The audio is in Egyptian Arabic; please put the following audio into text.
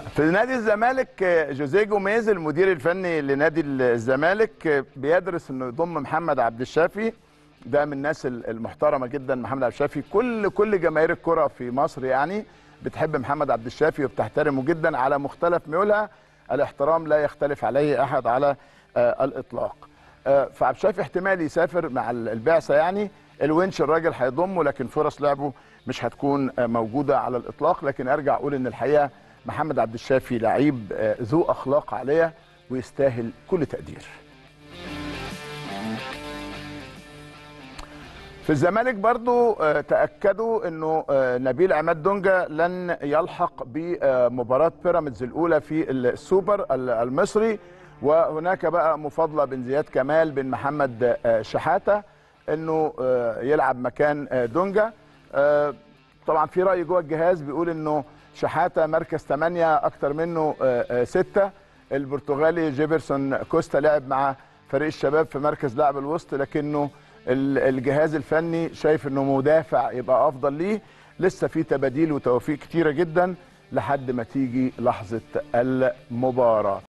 في نادي الزمالك جوزيه جوميز المدير الفني لنادي الزمالك بيدرس انه يضم محمد عبد الشافي ده من الناس المحترمه جدا محمد عبد الشافي كل كل جماهير الكره في مصر يعني بتحب محمد عبد الشافي وبتحترمه جدا على مختلف ميولها الاحترام لا يختلف عليه احد على آه الاطلاق آه فعبد الشافي احتمال يسافر مع البعثه يعني الونش الراجل هيضمه لكن فرص لعبه مش هتكون آه موجوده على الاطلاق لكن ارجع اقول ان الحقيقه محمد عبد الشافي لعيب ذو اخلاق عاليه ويستاهل كل تقدير في الزمالك برضو تاكدوا انه نبيل عماد دونجا لن يلحق بمباراه بيراميدز الاولى في السوبر المصري وهناك بقى مفاضله بين زياد كمال بين محمد شحاته انه يلعب مكان دونجا طبعا في راي جوه الجهاز بيقول انه شحاته مركز 8 اكتر منه 6 البرتغالي جيفرسون كوستا لعب مع فريق الشباب في مركز لاعب الوسط لكنه الجهاز الفني شايف انه مدافع يبقى افضل ليه لسه في تباديل وتوفيق كتيره جدا لحد ما تيجي لحظه المباراه